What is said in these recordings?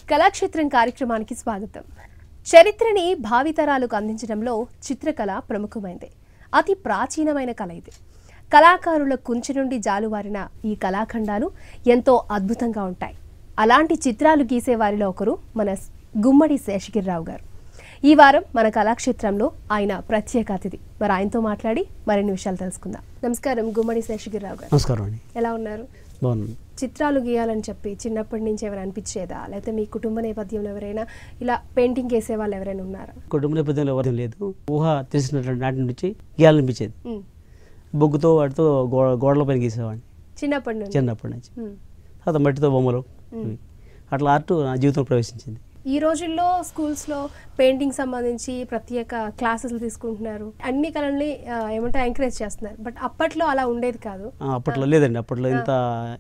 కళాక్షేత్రం కార్యక్రమానికి స్వాగతం చరిత్రని భావితరాలకు అందించడంలో చిత్రకళ ప్రముఖమైంది అతి ప్రాచీనమైన కళ ఇది కళాకారుల కుంచె నుండి జాలువారిన ఈ కళాఖండాలు ఎంతో అద్భుతంగా ఉంటాయి అలాంటి చిత్రాలు గీసే వారిలో ఒకరు మన స్- గుమ్మడి శేషగిరిరావు గారు ఈ వారం మన కళాక్షేత్రంలో ఆయన ప్రత్యేక అతిథి మరి ఆయనతో మాట్లాడి మరిన్ని విషయాలు తెలుసుకుందాం నమస్కారం గుమ్మడి శేషగిరిరావు గారు నమస్కారం అండి ఎలా ఉన్నారు బాగున్నాను చిత్రాలు గీయాలని చెప్పి చిన్నప్పటి నుంచి ఎవరైనా అనిపించేదా లేకపోతే మీ కుటుంబ నేపథ్యంలో ఎవరైనా ఇలా పెయింటింగ్ వేసే వాళ్ళు ఎవరైనా ఉన్నారా కుటుంబ నేపథ్యంలో ఎవరికీ లేదు ఊహ తెలిసినటువంటి నాటి నుంచి గీయాలనిపించేది ఉమ్. బొగ్గుతో వాటితో గో గోడల పైన గీసేవాడిని చిన్నప్పటి నుంచి చిన్నప్పటి నుంచి ఉమ్. తర్వాత మట్టితో బొమ్మలు ఇవి. అట్లా ఆర్ట్ నా జీవితంలో ప్రవేశించింది ఈ రోజుల్లో స్కూల్స్ లో పెయింటింగ్ సంబంధించి ప్రత్యేక క్లాసెస్ తీసుకుంటున్నారు అన్ని కళల్ని ఆ, ఏమంటే ఎంకరేజ్ చేస్తున్నారు బట్ అప్పట్లో అలా ఉండేది కాదు ఆ, అప్పట్లో లేదండి అప్పట్లో ఇంత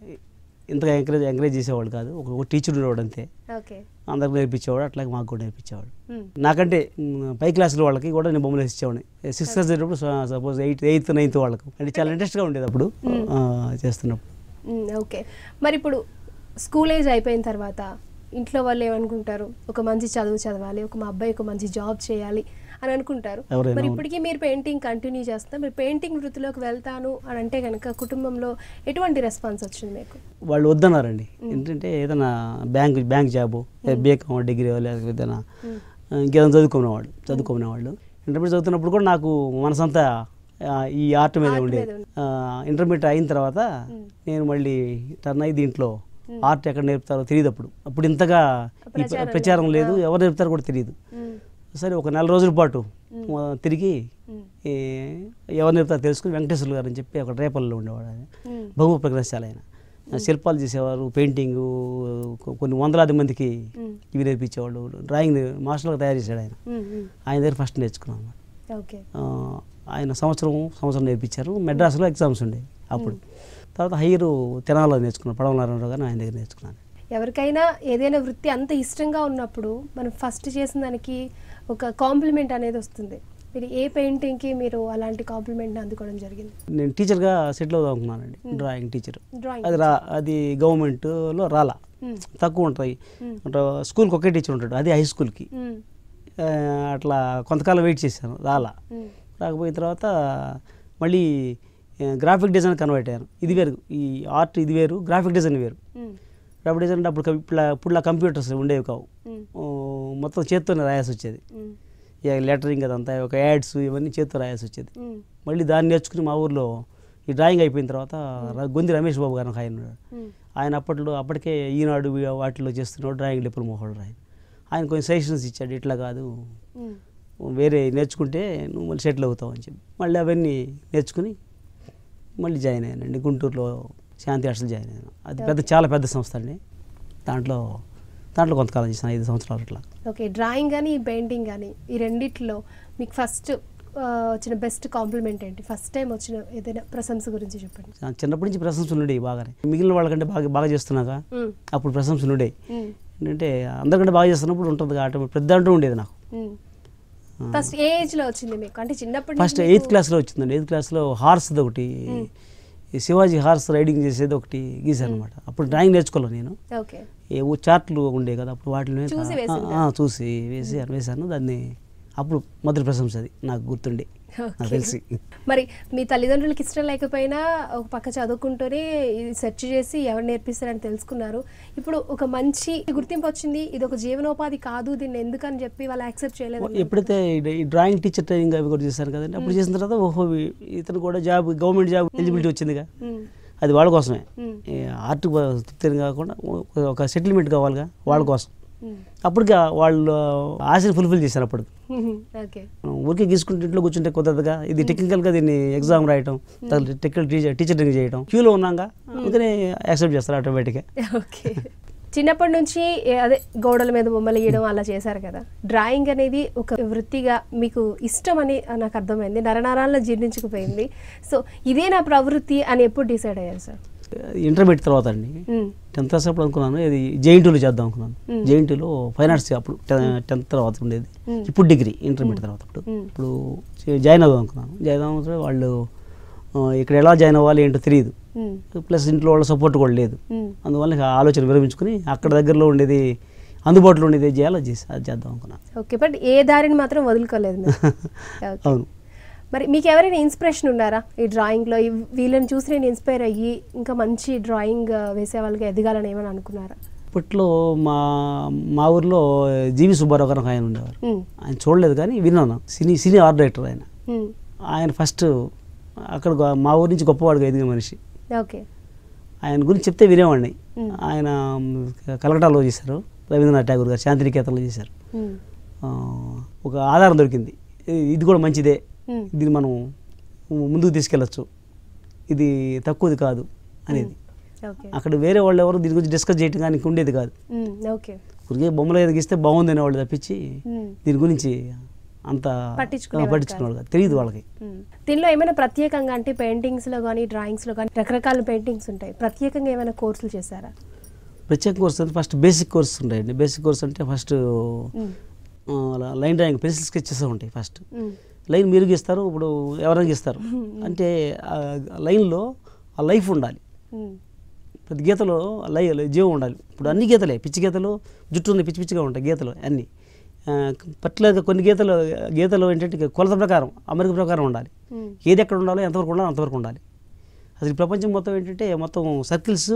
ఇంతగా ఎంకరేజ్ ఎంకరేజ్ చేసేవాళ్ళు కాదు ఒక ఒక టీచర్ ఉండేవాడు అంతే ఓకే అందరికి నేర్పించేవాడు అట్లాగే మాకు కూడా నేర్పించేవాడు ఉమ్. నాకంటే మ్, పై క్లాసుల వాళ్ళకి కూడా నేను బొమ్మలు వేసేవాడిని సిక్స్త్ క్లాస్ చదివేటప్పుడు సపోజ్ ఎయిత్ ఎయిత్ నైన్త్ వాళ్ళకు అంటే చాలా ఇంట్రెస్ట్గా ఉండేది అప్పుడు ఆ, చేస్తున్నప్పుడు ఉమ్, ఓకే మరి ఇప్పుడు స్కూల్ ఏజ్ అయిపోయిన తర్వాత ఇంట్లో వాళ్ళు ఏమనుకుంటారు ఒక మంచి చదువు చదవాలి ఒక మా అబ్బాయి ఒక మంచి జాబ్ చేయాలి అని అనుకుంటారు ఎవరైనా మరి అవును. ఇప్పటికీ మీరు పెయింటింగ్ కంటిన్యూ చేస్తున్నారు మీరు పెయింటింగ్ వృత్తిలోకి వెళ్తాను అని అంటే కనుక కుటుంబంలో ఎటువంటి రెస్పాన్స్ వచ్చింది మీకు వాళ్ళు వద్దన్నారండి ఏంటంటే ఏదైనా bank bank job BCom degree లేకపోతే ఏదైనా ఇంకేదైనా చదువుకునేవాళ్ళు చదువుకునేవాళ్ళు ఇంటర్మీడియట్ చదువుతున్నప్పుడు కూడా నాకు మనసంతా ఆ, ఈ ఆర్ట్ మీద Art ఉండేది మీద ఉంది. ఇంటర్మీడియట్ అయిన తర్వాత నేను మళ్ళీ టర్న్ అయ్యి దీంట్లో ఆర్ట్ ఎక్కడ నేర్పుతారో తెలియదు అప్పుడు అప్పుడు ఇంతగా ఈ ప్ర- ప్రచారం ప్రచారం లేదు ఎవరు నేర్పుతారో కూడా తెలియదు ఉమ్, సరే ఒక నెల రోజుల పాటు ఆ, తిరిగి ఉమ్, ఈ ఎవరు నేర్పుతారో తెలుసుకుని వెంకటేశ్వర గారు అని చెప్పి ఒక రేపల్లో ఉండేవాడు ఆయన ఉమ్, బహుమ ప్రదర్శనశాల ఆయన శిల్పాలు చేసేవారు పెయింటింగు కొ- కొన్ని వందలాది మందికి ఉమ్, ఇవి నేర్పించేవాళ్ళు డ్రాయింగ్ మాస్టర్గా తయారు చేశాడు ఆయన ఉమ్, ఉమ్, ఆయన దగ్గర ఫస్ట్ నేర్చుకున్నాం అన్నమాట. ఓకే ఆ, ఆయన సంవత్సరం సంవత్సరం నేర్పించారు మెడ్రాస్లో ఎగ్జామ్స్ ఉండేవి అప్పుడు తర్వాత హైయర్ తెనాలలో నేర్చుకున్నాను పడవ నారాయణరావు గారిని ఆయన దగ్గర నేర్చుకున్నాను ఎవరికైనా ఏదైనా వృత్తి అంత ఇష్టంగా ఉన్నప్పుడు మనం ఫస్ట్ చేసిన దానికి ఒక కాంప్లిమెంట్ అనేది వస్తుంది మీరు ఏ పెయింటింగ్కి మీరు అలాంటి కాంప్లిమెంట్ని అందుకోవడం జరిగింది నేను టీచర్గా సెటిల్ అవుదాం అనుకున్నానండి డ్రాయింగ్ టీచర్ డ్రాయింగ్ అది రా అది గవర్నమెంట్లో రాలా ఉమ్, తక్కువ ఉంటాయి ఉమ్, అంటే స్కూల్కి ఒకే టీచర్ ఉంటాడు అది హై స్కూల్కి ఉమ్, ఆ, అట్లా కొంతకాలం వెయిట్ చేశాను రాలా ఉమ్, రాకపోయిన తర్వాత మళ్ళీ ఆ, గ్రాఫిక్ డిజైన్ కన్వర్ట్ అయ్యాను ఇది వేరు ఈ ఆర్ట్ ఇది వేరు గ్రాఫిక్ డిజైన్ వేరు ఉమ్, గ్రాఫిక్ డిజైన్ అంటే అప్పుడు కం- ఇప్పుడు ఇప్పుడు కంప్యూటర్స్ ఉండేవి కావు ఉమ్, ఓ, మొత్తం చేత్తోనే రాయాల్సి వచ్చేది ఉమ్, ఇక లెటరింగ్ అదంతా ఒక యాడ్స్ ఇవన్నీ చేత్తో రాయాల్సి వచ్చేది ఉమ్, మళ్ళీ దాన్ని నేర్చుకుని మా ఊర్లో ఈ డ్రాయింగ్ అయిపోయిన తర్వాత ర- గొంది రమేష్ బాబు గారు ఒక ఆయన ఉన్నాడు ఉమ్, ఆయన అప్పట్లో అప్పటికే ఈనాడు వీ- వాటిలో చేస్తున్నాడు డ్రాయింగ్ డిప్లొమా హోల్డర్ ఆయన ఆయన కొంచెం సజెషన్స్ ఇచ్చాడు ఇట్లా కాదు ఉమ్, వేరే నేర్చుకుంటే నువ్వు మళ్ళీ సెటిల్ అవుతావు అని చెప్పి మళ్ళీ అవన్నీ నేర్చుకుని మళ్ళీ జాయిన్ అయ్యానండి గుంటూరులో శాంతి హాస్టల్ జాయిన్ అయ్యాను అది పెద్ద చాలా పెద్ద సంస్థ అండి దాంట్లో దాంట్లో కొంతకాలం చేశాను ఐదు సంవత్సరాలు అట్లా ఓకే డ్రాయింగ్ కానీ ఈ పెయింటింగ్ కానీ ఈ రెండిట్లో మీకు ఫస్ట్ వచ్చిన బెస్ట్ కాంప్లిమెంట్ ఏంటి ఫస్ట్ టైం వచ్చిన ఏదైనా ప్రశంస గురించి చెప్పండి నా చిన్నప్పటి నుంచి ప్రశంసలు ఉండేవి బాగానే మిగిలిన వాళ్ళకంటే బాగా బాగా చేస్తున్నాక ఉమ్, అప్పుడు ప్రశంసలు ఉండేవి ఉమ్, ఏంటంటే అందరికంటే బాగా చేస్తున్నప్పుడు ఉంటుంది ఆటో పెద్ద అంటూ ఉండేది నాకు ఉమ్. ఫస్ట్ ఏ ఏజ్ లో వచ్చింది మీకు అంటే చిన్నప్పటి ఫస్ట్ నుంచి ఎయిత్ మీకు- క్లాస్లో వచ్చిందండి ఎయిత్ క్లాస్లో హార్స్ది ఒకటి ఈ శివాజీ హార్స్ రైడింగ్ చేసేది ఒకటి గీసాను అనమాట అప్పుడు డ్రాయింగ్ నేర్చుకోలేదు నేను ఓకే ఏ ఊ చార్ట్లు ఉండే కదా అప్పుడు వాటిని చూసి వేసిందా? ఆ, ఆ, చూసి వేసి వేసాను దాన్ని అప్పుడు మొదటి ప్రశంస అది నాకు గుర్తుండే నాకు ఓకే. తెలిసి మరి మీ తల్లిదండ్రులకి ఇష్టం లేకపోయినా ఒక పక్క చదువుకుంటూనే ఇది సెర్చ్ చేసి ఎవరు నేర్పిస్తారని తెలుసుకున్నారు ఇప్పుడు ఒక మంచి గుర్తింపు వచ్చింది ఇది ఒక జీవనోపాధి కాదు దీన్ని ఎందుకని చెప్పి వాళ్ళు యాక్సెప్ట్ చేయలేదు ఎప్పుడైతే ఈ- ఈ డ్రాయింగ్ టీచర్ ట్రైనింగ్ అవి కూడా చేశాను కదండి అప్పుడు చేసిన తర్వాత ఓహో ఈ- ఇతను కూడా జాబ్ గవర్నమెంట్ జాబ్ ఎలిజిబిలిటీ వచ్చిందిగా ఉమ్, అది వాళ్ళ కోసమే ఉమ్, ఈ ఆర్ట్ తృప్తి కాకుండా ఒక- ఒక సెటిల్మెంట్ కావాలిగా వాళ్ళ కోసం ఉమ్, అప్పటికి వాళ్ళు ఆశని ఫుల్ఫిల్ చేశారు అప్పుడు ఉమ్, ఓకే ఊరికే గీసుకుంటే ఇంట్లో కూర్చుంటే కుదరదుగా ఇది టెక్నికల్గా దీన్ని ఎగ్జామ్ రాయటం టెక్నికల్ టీచర్ టీచర్ ట్రైనింగ్ చేయడం క్యూలో ఉన్నాగా అందుకనే యాక్సెప్ట్ చేస్తారు ఆటోమేటిక్గా ఓకే చిన్నప్పటి నుంచి ఏ- అదే గోడల మీద బొమ్మలు గీయడం అలా చేశారు కదా డ్రాయింగ్ అనేది ఒక వృత్తిగా మీకు ఇష్టం అని నాకు అర్థమైంది నరనరాల్లో జీర్ణించుకుపోయింది సో ఇదే నా ప్రవృత్తి అని ఎప్పుడు డిసైడ్ అయ్యారు సార్ ఇంటర్మీడియట్ తర్వాత అండి ఉమ్, టెన్త్ క్లాస్ అప్పుడు అనుకున్నాను ఇది జేఎన్టీలో చేద్దాం అనుకున్నాను మ్మ్. జేఎన్టీలో ఫైన్ ఆర్ట్స్ అప్పుడు టెన్త్ తర్వాత ఉండేది మ్మ్. ఇప్పుడు డిగ్రీ ఇంటర్మీడియట్ తర్వాత అప్పుడు మ్మ్. ఇప్పుడు చే- జాయిన్ అవుదాం అనుకున్నాను జాయిన్ అవ్వడం వాళ్ళు ఆ, ఇక్కడ ఎలా జాయిన్ అవ్వాలి ఏంటో తెలియదు ఉమ్, ప్లస్ ఇంట్లో వాళ్ళ సపోర్ట్ కూడా లేదు ఉమ్, అందువల్ల ఇక ఆలోచన విరమించుకుని అక్కడ దగ్గరలో ఉండేది అందుబాటులో ఉండేది ఏది చేయాలో అది చేసి అది చేద్దాం అనుకున్నాను ఓకే బట్ ఏ దారిని మాత్రం వదులుకోలేదు మీరు ఓకే. అవును మరి మీకు ఎవరైనా ఇన్స్పిరేషన్ ఉన్నారా ఈ డ్రాయింగ్లో ఈ వీళ్ళని చూసి నేను ఇన్స్పైర్ అయ్యి ఇంకా మంచి డ్రాయింగ్ వేసే వాళ్ళకి ఎదగాలని ఏమైనా అనుకున్నారా అప్పట్లో మా మా ఊర్లో జీవి సుబ్బారావు గారు ఒక ఆయన ఉండేవారు ఉమ్, ఆయన చూడలేదు కానీ విన్నాను సినీ సినీ ఆర్ట్ డైరెక్టర్ ఆయన ఉమ్, ఆయన ఫస్ట్ అక్కడ గొ- మా ఊరి నుంచి గొప్పవాడుగా ఎదిగిన మనిషి ఓకే ఆయన గురించి చెప్తే వినేవాడిని మ్మ్. ఆయన మ్, కలకటాలో చేశారు రవీంద్రనాథ్ ఠాగూర్ గారు శాంతినికేతన్లో చేశారు ఉమ్, ఆ, ఒక ఆధారం దొరికింది ఇ- ఇది కూడా మంచిదే ఉమ్, దీన్ని మనం ముందుకు తీసుకెళ్ళచ్చు ఇది తక్కువది కాదు అనేది ఓకే అక్కడ వేరే వాళ్ళు ఎవరు దీని గురించి డిస్కస్ చేయటం కానీ ఇంక ఉండేది కాదు ఉమ్, ఓకే ఊరికే బొమ్మలు ఎదిగిస్తే బాగుంది అనేవాళ్ళు తప్పించి ఉమ్, దీని గురించి అంత పట్టించుకునేవారు పట్టించుకునేవాళ్ళు కాదు తెలియదు వాళ్ళకి ఉమ్. దీనిలో ఏమైనా ప్రత్యేకంగా అంటే పెయింటింగ్స్లో కానీ డ్రాయింగ్స్లో కానీ రకరకాల పెయింటింగ్స్ ఉంటాయి ప్రత్యేకంగా ఏమైనా కోర్సులు చేశారా ప్రత్యేక కోర్స్ అంటే ఫస్ట్ బేసిక్ కోర్స్ ఉంటాయండి బేసిక్ కోర్స్ అంటే first um, line drawing pencil sketches ఉంటాయి ఫస్ట్ ఉమ్, లైన్ మీరు గీస్తారు ఇప్పుడు ఎవరైనా గీస్తారు అంటే ఆ లైన్లో ఆ లైఫ్ ఉండాలి ఉమ్, ప్రతి గీతలో లై జీవం ఉండాలి ఇప్పుడు అన్ని గీతలే పిచ్చి గీతలు జుట్టు ఉన్నాయి పిచ్చి పిచ్చిగా ఉంటాయి గీతలు అన్నీ పర్టికులర్గా కొన్ని గీతలు గీతలు ఏంటంటే కొలత ప్రకారం అమెరికా ప్రకారం ఉండాలి ఉమ్, ఏది ఎక్కడ ఉండాలో ఎంతవరకు ఉండాలో అంతవరకు ఉండాలి అసలు ఈ ప్రపంచం మొత్తం ఏంటంటే మొత్తం సర్కిల్స్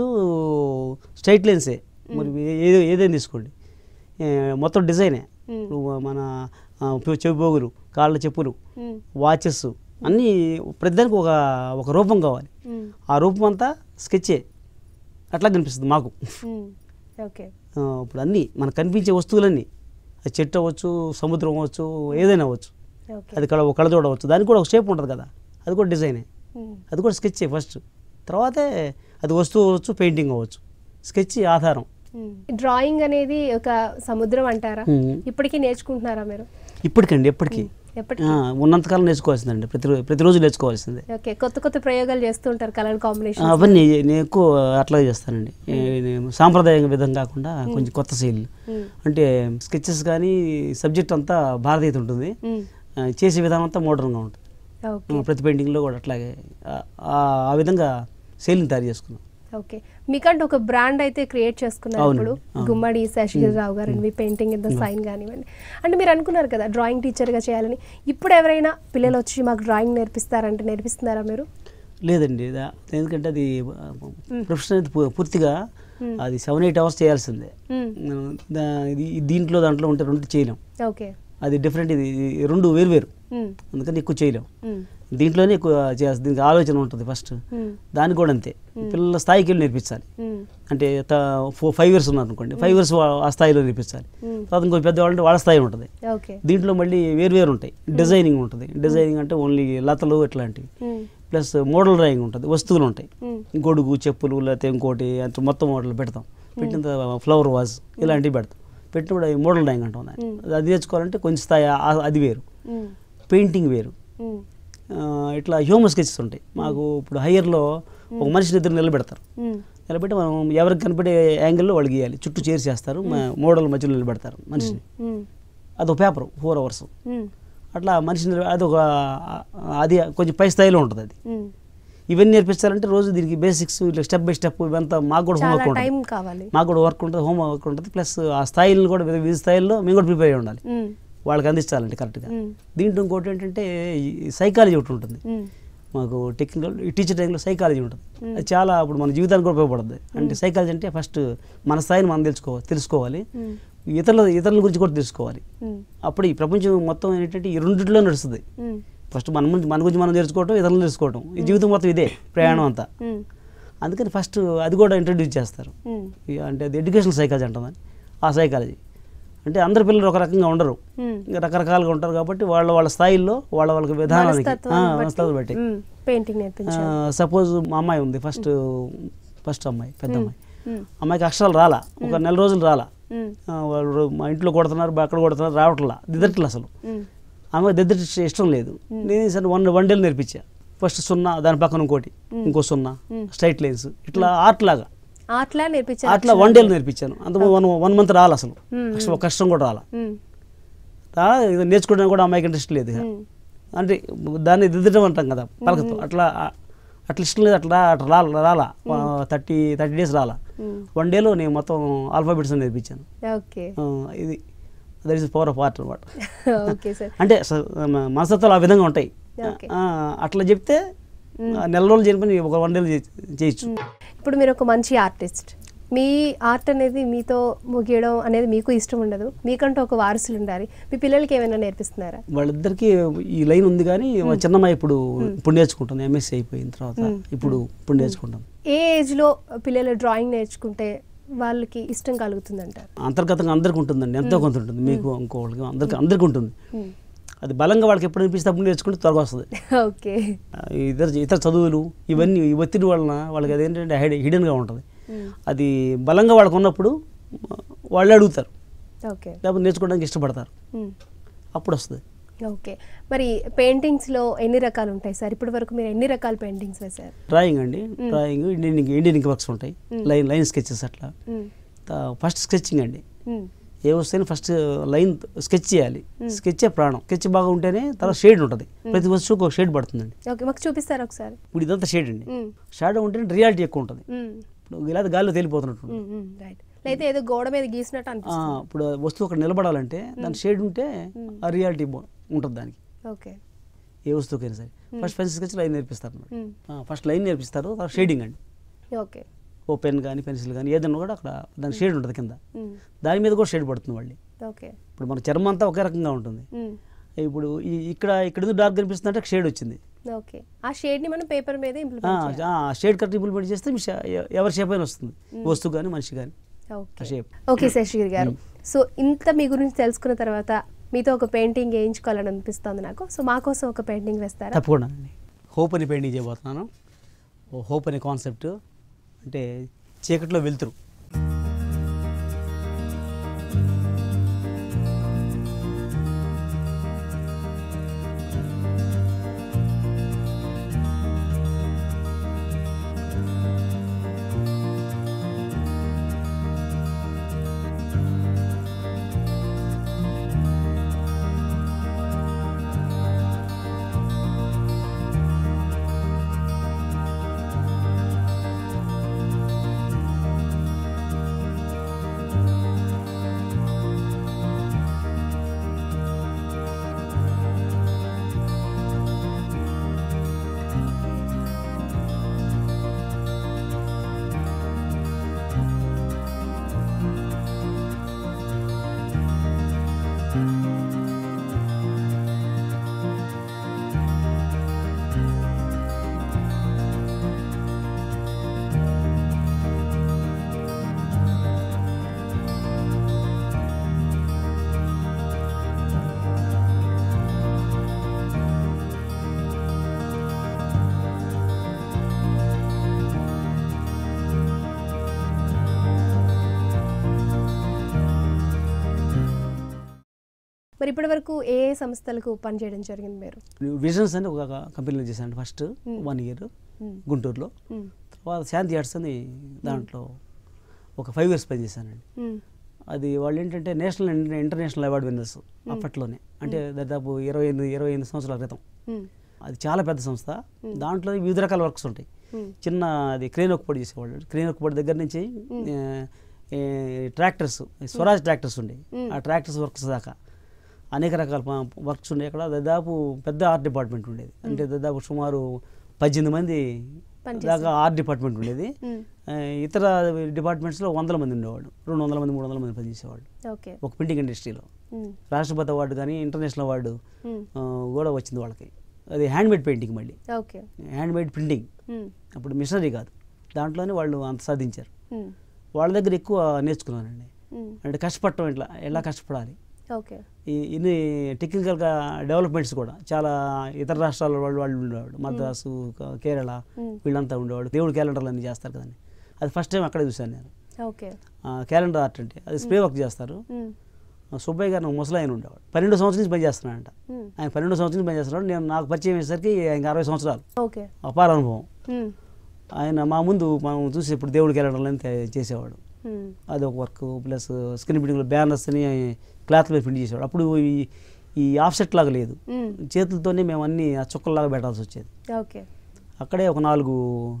స్ట్రైట్ లైన్సే మరి ఏదో ఏదైనా తీసుకోండి ఏ, మొత్తం డిజైనే ఉమ్, ఇప్పుడు మన ఆ, చెవి పోగులు కాళ్ళ చెప్పులు ఉమ్, వాచెస్ అన్నీ ప్రతిదానికి ఒక ఒక రూపం కావాలి ఉమ్, ఆ రూపం అంతా స్కెచ్చే అట్లా కనిపిస్తుంది మాకు ఉమ్, ఓకే ఆ, ఇప్పుడు అన్నీ మనకు కనిపించే వస్తువులన్నీ అది చెట్టు అవ్వచ్చు సముద్రం అవ్వచ్చు ఏదైనా అవ్వచ్చు ఓకే అది కళ కళజోడ అవ్వచ్చు దానికి కూడా ఒక షేప్ ఉంటుంది కదా అది కూడా డిజైనే ఉమ్, అది కూడా స్కెచ్చే ఫస్ట్ తర్వాతే అది వస్తువు అవ్వచ్చు పెయింటింగ్ అవ్వచ్చు స్కెచ్ ఆధారం ఉమ్. డ్రాయింగ్ అనేది ఒక సముద్రం అంటారా ఉమ్. ఇప్పటికీ నేర్చుకుంటున్నారా మీరు ఇప్పటికండి ఎప్పటికీ ఎప్పటికీ ఆ, ఉన్నంతకాలం నేర్చుకోవాల్సిందండి ప్రతిరోజు ప్రతిరోజు నేర్చుకోవాల్సిందే ఓకే కొత్త కొత్త ప్రయోగాలు చేస్తూ ఉంటారు కలర్ ఆ, కాంబినేషన్ అవన్నీ నేను ఎక్కువ అట్లాగే చేస్తానండి ఏ, నేను సాంప్రదాయ విధం కాకుండా కొంచెం కొత్త శైలి అంటే స్కెచెస్ కానీ సబ్జెక్ట్ అంతా భారతీయత ఉంటుంది ఆ, చేసే విధానం అంతా మోడర్న్గా ఉంటుంది ఓకే ఆ, ప్రతి పెయింటింగ్లో కూడా అట్లాగే ఆ- ఆ- ఆ విధంగా శైలిని తయారు చేసుకున్నాం ఓకే మీకంటే ఒక బ్రాండ్ అయితే క్రియేట్ చేసుకున్నారు అవునండి, ఇప్పుడు అవును. గుమ్మడి శేషగిరిరావు గారు మీ పెయింటింగ్ ఇన్ ద సైన్ కానివ్వండి అంటే మీరు అనుకున్నారు కదా డ్రాయింగ్ టీచర్గా చేయాలని ఇప్పుడు ఎవరైనా పిల్లలు వచ్చి మాకు డ్రాయింగ్ నేర్పిస్తారంటే నేర్పిస్తున్నారా మీరు లేదండి దా- ఎందుకంటే అది ప్రొఫెషన్ అనేది పూ- పూర్తిగా అది సెవెన్ ఎయిట్ అవర్స్ చేయాల్సిందే మ్మ్. దా- ఇది దీంట్లో దాంట్లో ఉంటే రెండు చేయలేం ఓకే అది డిఫరెంట్ ఇది ఇది రెండు వేరు వేరు మ్మ్. అందుకని ఎక్కువ చేయలేం మ్మ్. దీంట్లోనే ఎక్కువ చేయాల్సి దీనికి ఆలోచన ఉంటుంది ఫస్ట్ మ్మ్. దానికి కూడా అంతే పిల్లల స్థాయికి వెళ్ళి నేర్పించాలి మ్మ్. అంటే ఫోర్ ఫైవ్ ఇయర్స్ ఉన్నారు అనుకోండి ఫైవ్ ఇయర్స్ ఆ స్థాయిలో నేర్పించాలి మ్మ్. తర్వాత ఇంకో పెద్దవాళ్ళు అంటే వాళ్ళ స్థాయి ఉంటుంది ఓకే దీంట్లో మళ్ళీ వేరు వేరు ఉంటాయి డిజైనింగ్ ఉంటుంది డిజైనింగ్ అంటే ఓన్లీ లతలు ఇట్లాంటివి మ్మ్. ప్లస్ మోడల్ డ్రాయింగ్ ఉంటుంది వస్తువులు ఉంటాయి మ్మ్. గొడుగు చెప్పులు లేకపోతే ఇంకోటి అంటే మొత్తం మోడల్ పెడతాం పెట్టిన తర్వాత ఫ్లవర్ వాజ్ ఇలాంటివి పెడతాం పెట్టినప్పుడు అవి మోడల్ డ్రాయింగ్ అంటాం దాన్ని. అది నేర్చుకోవాలంటే కొంచెం స్థాయి ఆ- అది వేరు మ్మ్. పెయింటింగ్ వేరు మ్మ్. ఆ, ఇట్లా హ్యూమన్ స్కెచెస్ ఉంటాయి మాకు ఇప్పుడు హయ్యర్లో ఒక మనిషిని ఇద్దరు నిలబెడతారు మ్మ్. నిలబెట్టి మనం ఎవరికి కనపడే యాంగిల్లో వాళ్ళు గీయాలి చుట్టూ చేరి చేస్తారు మోడల్ మధ్యలో నిలబెడతారు మనిషిని మ్మ్. అదొక పేపర్ ఫోర్ అవర్స్ మ్మ్. అట్లా మనిషిని నిలబె- అదొక అది కొంచెం పై స్థాయిలో ఉంటుంది అది మ్మ్. ఇవన్నీ నేర్పించాలంటే రోజు దీనికి బేసిక్స్ ఇట్లా స్టెప్ బై స్టెప్ ఇవంతా మాకు కూడా చాలా హోంవర్క్ టైం ఉంటుంది కావాలి మాకు కూడా వర్క్ ఉంటుంది హోమ్ వర్క్ ఉంటుంది ప్లస్ ఆ స్థాయిలను కూడా వివిధ వివిధ స్థాయిల్లో మేము కూడా ప్రిపేర్ అయి ఉండాలి మ్మ్. వాళ్ళకి అందించాలంటే కరెక్ట్గా మ్మ్. దీంట్లో ఇంకోటి ఏంటంటే సైకాలజీ ఒకటి ఉంటుంది మ్మ్. మాకు టెక్నికల్ ఈ టీచర్ టైంలో సైకాలజీ ఉంటుంది అది చాలా ఇప్పుడు మన జీవితానికి కూడా ఉపయోగపడుతుంది అంటే సైకాలజీ అంటే ఫస్ట్ మన స్థాయిని మనం తెలుసుకోవాలి తెలుసుకోవాలి మ్మ్. ఇతరుల ఇతరుల గురించి కూడా తెలుసుకోవాలి మ్మ్. అప్పుడు ఈ ప్రపంచం మొత్తం ఏంటంటే ఈ రెండిట్లో నడుస్తుంది మ్మ్. ఫస్ట్ మన గురించి మన గురించి మనం తెలుసుకోవటం ఇతరులను తెలుసుకోవటం ఈ జీవితం మొత్తం ఇదే ప్రయాణం అంతా మ్మ్. అందుకని ఫస్ట్ అది కూడా ఇంట్రడ్యూస్ చేస్తారు మ్మ్. ఇక అంటే అది ఎడ్యుకేషనల్ సైకాలజీ అంటుందని ఆ సైకాలజీ అంటే అందరి పిల్లలు ఒక రకంగా ఉండరు మ్మ్. ఇంకా రకరకాలుగా ఉంటారు కాబట్టి వాళ్ళ వాళ్ళ స్థాయిల్లో వాళ్ళ వాళ్ళకి విధానానికి మనస్తత్వాన్ని ఆ, బట్టి, మనస్తత్వం బట్టి మ్మ్. పెయింటింగ్ నేర్పించారు సపోజ్ మా అమ్మాయి ఉంది ఫస్ట్ ఫస్ట్ అమ్మాయి పెద్ద అమ్మాయి మ్మ్. అమ్మాయికి అక్షరాలు రాలా ఒక నెల రోజులు రాలా మ్మ్. ఆ, వాళ్ళు మా ఇంట్లో కొడుతున్నారు అక్కడ కొడుతున్నారు రావట్లా దిద్దట్లా అసలు మ్మ్. ఆమె దిద్దటి ఇష్టం లేదు నేను సరే వన్ వన్ డేలు నేర్పించా ఫస్ట్ సున్నా దాని పక్కన ఇంకోటి ఇంకో సున్నా స్ట్రైట్ లైన్స్ ఇట్లా ఆర్ట్ లాగా అట్లా నేర్పించారు అట్లా వన్ డేలు నేర్పించాను అంత వన్ వన్ మంత్ రాలి అసలు మ్మ్. అసలు ఒక కష్టం కూడా రాలా మ్మ్. రా, ఇది నేర్చుకోవడానికి కూడా అమ్మాయికి ఇంట్రెస్ట్ లేదు ఇక. మ్మ్. అంటే దాన్ని దిద్దడం అంటాం కదా పలకతో అట్లా అట్లా ఇష్టం లేదు అట్లా అట్లా రాలా రాలా థర్టీ థర్టీ డేస్ రాలా మ్మ్. వన్ డేలో నేను మొత్తం ఆల్ఫాబెట్స్ నేర్పించాను ఓకే ఆ, ఇది that is power of art అనమాట ఓకే సార్ అంటే స- మ- మనస్తత్వాలు ఆ విధంగా ఉంటాయి ఓకే. ఆ, అట్లా చెప్తే ఆ, నెల రోజులు చేయని పని ఒక వన్ డేలో చే- చేయొచ్చు ఇప్పుడు మీరు ఒక మంచి ఆర్టిస్ట్ మీ ఆర్ట్ అనేది మీతో ముగియడం అనేది మీకు ఇష్టం ఉండదు మీకంటూ ఒక వారసులు ఉండాలి మీ పిల్లలకి ఏమైనా నేర్పిస్తున్నారా వాళ్ళిద్దరికి ఈ లైన్ ఉంది కానీ మా చిన్నమ్మాయి ఇప్పుడు ఇప్పుడు నేర్చుకుంటుంది ఎంఎస్సీ అయిపోయిన తర్వాత మ్మ్. ఇప్పుడు ఇప్పుడు నేర్చుకుంటాం ఏ ఏజ్లో పిల్లలు డ్రాయింగ్ నేర్చుకుంటే వాళ్ళకి ఇష్టం కలుగుతుందంటారు అంతర్గతంగా అందరికి ఉంటుందండి ఎంతో కొంత ఉంటుంది మీకు ఇంకోళ్ళకి అందరికి అందరికి ఉంటుంది మ్మ్. అది బలంగా వాళ్ళకి ఎప్పుడు అనిపిస్తే అప్పుడు నేర్చుకుంటే త్వరగా వస్తుంది ఓకే ఆ, ఇతర ఇతర చదువులు ఇవన్నీ ఈ ఒత్తిడి వలన వాళ్ళకి అదేంటంటే హైడ్ హిడెన్గా ఉంటుంది మ్మ్. అది బలంగా వాళ్ళకు ఉన్నప్పుడు ఆ, వాళ్ళు అడుగుతారు ఓకే లేకపోతే నేర్చుకోవడానికి ఇష్టపడతారు మ్మ్. అప్పుడు వస్తుంది ఓకే మరి పెయింటింగ్స్లో ఎన్ని రకాలు ఉంటాయి సార్ ఇప్పటి వరకు మీరు ఎన్ని రకాల పెయింటింగ్స్ వేశారు డ్రాయింగ్ అండి drawing Indian Indian ink works ఉంటాయి మ్మ్. లైన్ లైన్ స్కెచెస్ అట్లా మ్మ్. ఫస్ట్ స్కెచింగ్ అండి మ్మ్. ఏ వస్తేనే ఫస్ట్ లైన్ స్కెచ్ చేయాలి స్కెచ్చే ప్రాణం స్కెచ్ బాగా ఉంటేనే తర్వాత షేడ్ ఉంటుంది ప్రతి వస్తువుకి ఒక షేడ్ పడుతుందండి ఓకే మాకు చూపిస్తారా ఒకసారి ఇప్పుడు ఇదంతా షేడ్ అండి మ్మ్. షాడో ఉంటేనే రియాలిటీ ఎక్కువ ఉంటుంది మ్మ్. ఇప్పుడు ఇలా గాల్లో తేలిపోతున్నట్టు ఉంటుంది. మ్మ్. మ్మ్. రైట్ లేకపోతే ఏదో గోడ మీద గీసినట్టు ఆ, అనిపిస్తుంది ఇప్పుడు ఆ వస్తువు అక్కడ నిలబడాలంటే దాని షేడ్ ఉంటే ఆ రియాలిటీ ఉంటుంది దానికి ఓకే ఏ వస్తువుకైనా సరే ఫస్ట్ పెన్సిల్ స్కెచ్ లైన్ నేర్పిస్తారు అన్నమాట. మ్మ్. ఆ, ఫస్ట్ లైన్ నేర్పిస్తారు తర్వాత షేడింగ్ అండి ఓకే ఓ పెన్ కానీ పెన్సిల్ కానీ ఏదైనా కూడా అక్కడ దాని షేడ్ ఉంటుంది కింద మ్మ్. దాని మీద కూడా షేడ్ పడుతుంది మళ్ళీ ఓకే ఇప్పుడు మన చర్మం అంతా ఒకే రకంగా ఉంటుంది మ్మ్. ఇప్పుడు ఈ ఇక్కడ ఇక్కడ ఎందుకు డార్క్ కనిపిస్తుంది అంటే షేడ్ వచ్చింది ఓకే ఆ షేడ్ని మనం పేపర్ మీద ఇంప్లిమెంట్ చేయాలి ఆ షేడ్ కరెక్ట్ ఇంప్లిమెంట్ చేస్తే మీ షే- ఎ- ఎవరి షేప్ అయినా వస్తుంది వస్తువు కానీ మనిషి కానీ ఆ ఓకే షేప్ ఓకే శశిగిరి గారు సో ఇంత మీ గురించి తెలుసుకున్న తర్వాత మీతో ఒక పెయింటింగ్ వేయించుకోవాలని అనిపిస్తుంది నాకు సో మా కోసం ఒక పెయింటింగ్ వేస్తారా తప్పకుండా అండి హోప్ అని పెయింటింగ్ చేయబోతున్నాను ఓ హోప్ అనే కాన్సెప్ట్ అంటే చీకట్లో వెళ్తురు మరి ఇప్పటి వరకు ఏ ఏ సంస్థలకు పనిచేయడం జరిగింది మీరు విజన్స్ అని ఒక కంపెనీలో చేశాను ఫస్ట్ Hmm. వన్ ఇయర్ మ్మ్. గుంటూరులో మ్మ్. తర్వాత శాంతి ఆర్ట్స్ అని దాంట్లో ఒక ఫైవ్ ఇయర్స్ పనిచేశానండి మ్మ్. అది వాళ్ళు ఏంటంటే national and international award winners అప్పట్లోనే అంటే దాదాపు ఇరవై ఎనిమిది ఇరవై ఎనిమిది సంవత్సరాల క్రితం మ్మ్. అది చాలా పెద్ద సంస్థ దాంట్లో వివిధ రకాల వర్క్స్ ఉంటాయి మ్మ్. చిన్న అది క్రేన్ ఒక్కపడి చేసేవాళ్ళు క్రేన్ ఒక్కపడి దగ్గర నుంచి ఏ, ఏ, ట్రాక్టర్స్ స్వరాజ్ ట్రాక్టర్స్ ఉండేవి ఆ ట్రాక్టర్స్ వర్క్స్ దాకా అనేక రకాల ప- వర్క్స్ ఉండే అక్కడ దాదాపు పెద్ద ఆర్ట్ డిపార్ట్మెంట్ ఉండేది అంటే దాదాపు సుమారు పద్దెనిమిది మంది దాకా ఆర్ట్ డిపార్ట్మెంట్ ఉండేది మ్మ్. ఆ, ఇతర డిపార్ట్మెంట్స్లో వందల మంది ఉండేవాళ్ళు రెండు వందల మంది మూడు వందల మంది పనిచేసేవాళ్ళు ఓకే ఒక ప్రింటింగ్ ఇండస్ట్రీలో మ్మ్. రాష్ట్రపతి అవార్డు కానీ ఇంటర్నేషనల్ అవార్డు మ్మ్. ఆ, కూడా వచ్చింది వాళ్ళకి అది హ్యాండ్మేడ్ పెయింటింగ్ మళ్ళీ ఓకే హ్యాండ్మేడ్ ప్రింటింగ్ మ్మ్. అప్పుడు మిషనరీ కాదు దాంట్లోనే వాళ్ళు అంత సాధించారు మ్మ్. వాళ్ళ దగ్గర ఎక్కువ నేర్చుకున్నానండి మ్మ్. అంటే కష్టపడటం ఇట్లా ఎలా కష్టపడాలి ఓకే ఈ ఇన్ని టెక్నికల్గా డెవలప్మెంట్స్ కూడా చాలా ఇతర రాష్ట్రాల వాళ్ళు వాళ్ళు ఉండేవాడు మద్రాసు క- కేరళ మ్మ్. వీళ్ళంతా ఉండేవాడు దేవుడు క్యాలెండర్లు అన్నీ చేస్తారు కదండి అది ఫస్ట్ టైం అక్కడే చూశాను నేను ఓకే క్యాలెండర్ ఆర్ట్ అంటే అది స్ప్రే వర్క్ చేస్తారు మ్మ్. ఆ సుబ్బయ్య గారు నాకు ముసలాయన ఉండేవాడు పన్నెండు సంవత్సరం నుంచి పనిచేస్తున్నాడంట మ్మ్. ఆయన పన్నెండు సంవత్సరం నుంచి పనిచేస్తున్నాడు నేను నాకు పరిచయం అయ్యేసరికి ఆయనకి అరవై సంవత్సరాలు ఓకే అపార అనుభవం మ్మ్. ఆయన మా ముందు మనం చూసి ఇప్పుడు దేవుడి క్యాలెండర్లు అని తే- చేసేవాడు మ్మ్. అది ఒక వర్క్ ప్లస్ స్క్రీన్ ప్రింటింగ్లో బ్యానర్స్ని క్లాత్ మీద ప్రింట్ చేసేవాడు అప్పుడు ఈ ఈ ఆఫ్సెట్ లాగా లేదు మ్మ్. చేతులతోనే మేము అన్ని ఆ చుక్కల్లాగా పెట్టాల్సి వచ్చేది ఓకే అక్కడే ఒక నాలుగు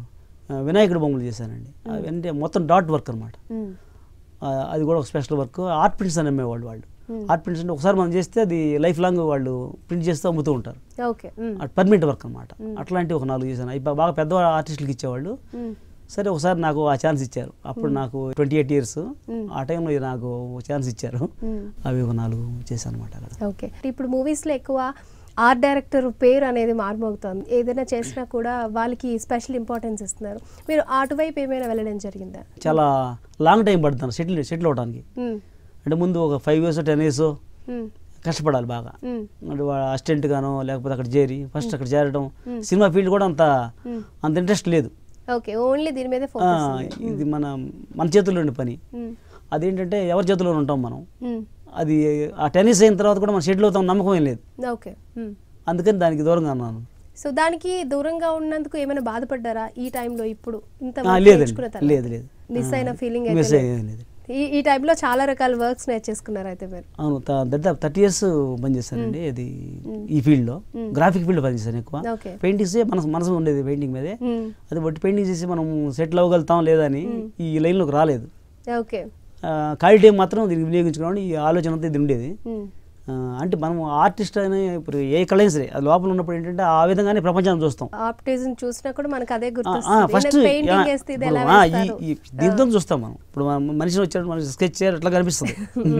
ఆ, వినాయకుడి బొమ్మలు చేశానండి అవి అంటే మొత్తం డాట్ వర్క్ అనమాట మ్మ్. అది కూడా ఒక స్పెషల్ వర్క్ ఆర్ట్ ప్రింట్స్ అని అమ్మేవాళ్ళు వాళ్ళు Hmm. ఆర్ట్ ప్రింట్స్ అంటే ఒకసారి మనం చేస్తే అది లైఫ్ లాంగ్ వాళ్ళు ప్రింట్ చేస్తూ అమ్ముతూ ఉంటారు ఓకే మ్మ్. పర్మనెంట్ వర్క్ అనమాట అట్లాంటి ఒక నాలుగు చేశాను అవి బాగా పెద్ద ఆర్టిస్టులకి ఇచ్చేవాళ్ళు మ్మ్. సరే ఒకసారి నాకు ఆ ఛాన్స్ ఇచ్చారు అప్పుడు నాకు ట్వంటీ ఎయిట్ ఇయర్స్ ఆ టైంలో నాకు ఛాన్స్ ఇచ్చారు మ్మ్. అవి ఒక నాలుగు చేశాను అనమాట అక్కడ ఓకే ఇప్పుడు మూవీస్లో ఎక్కువ ఆర్ట్ డైరెక్టర్ పేరు అనేది మారుమోగుతుంది ఏదైనా చేసినా కూడా వాళ్ళకి స్పెషల్ ఇంపార్టెన్స్ ఇస్తున్నారు మీరు అటువైపు ఏమైనా వెళ్ళడం జరిగిందా చాలా లాంగ్ టైం పడుతుంది సెటిల్ సెటిల్ అవడానికి మ్మ్. అంటే ముందు ఒక ఫైవ్ ఇయర్స్ టెన్ ఇయర్స్ మ్మ్. కష్టపడాలి బాగా మ్మ్. అంటే అసిస్టెంట్ గానో లేకపోతే అక్కడ చేరి ఫస్ట్ అక్కడ చేరడం సినిమా ఫీల్డ్ కూడా అంత మ్మ్. అంత ఇంట్రెస్ట్ లేదు ఓకే ఓన్లీ దీని మీదే ఆ, ఫోకస్ ఉంది. ఇది మన మన చేతుల్లో ఉండే పని మ్మ్. అదేంటంటే ఎవరి చేతుల్లో ఉంటాం మనం మ్మ్. అది ఆ టెన్నిస్ అయిన తర్వాత కూడా మనం షెటిల్ అవుతాం నమ్మకం ఏం లేదు ఓకే మ్మ్. అందుకని దానికి దూరంగా ఉన్నాను సో దానికి దూరంగా ఉన్నందుకు ఏమైనా బాధపడ్డారా ఈ టైంలో ఇప్పుడు ఇంత ఆ, work లేదండి నేర్చుకున్న తర్వాత? లేదు లేదు మిస్ అయిన ఫీలింగ్ మిస్ అయితే అయ్యేది లేదు ఈ ఈ టైంలో చాలా రకాల వర్క్స్ నేర్చేసుకున్నారు అయితే మీరు అవును దాదాపు థర్టీ ఇయర్స్ పనిచేస్తానండి ఇది ఈ ఫీల్డ్లో గ్రాఫిక్ ఫీల్డ్ పనిచేస్తాను ఎక్కువ ఓకే పెయింటింగ్స్ మనసు మనసు ఉండేది పెయింటింగ్ మీదే మ్మ్. అది బట్టి పెయింటింగ్ చేసి మనం సెటిల్ అవ్వగలుగుతాం లేదా అని ఈ లైన్లోకి రాలేదు ఓకే ఆ, ఖాళీ టైం మాత్రం దీనికి వినియోగించుకోవడం ఈ ఆలోచన అంతా ఇది ఉండేది మ్మ్. ఆ, అంటే మనం ఆర్టిస్ట్ అని ఇప్పుడు ఏ కళైనా సరే అది లోపల ఉన్నప్పుడు ఏంటంటే ఆ విధంగానే ప్రపంచాన్ని చూస్తాం ఆప్టిజం చూసినా కూడా మనకు అదే ఫస్ట్ గుర్తొస్తుంది పెయింటింగ్ వేస్తే ఇది ఎలా వేస్తారు? దీంతో చూస్తాం మనం ఇప్పుడు మన మనిషిని వచ్చాడు మనకి స్కెచ్ చేయాలి అట్లా కనిపిస్తుంది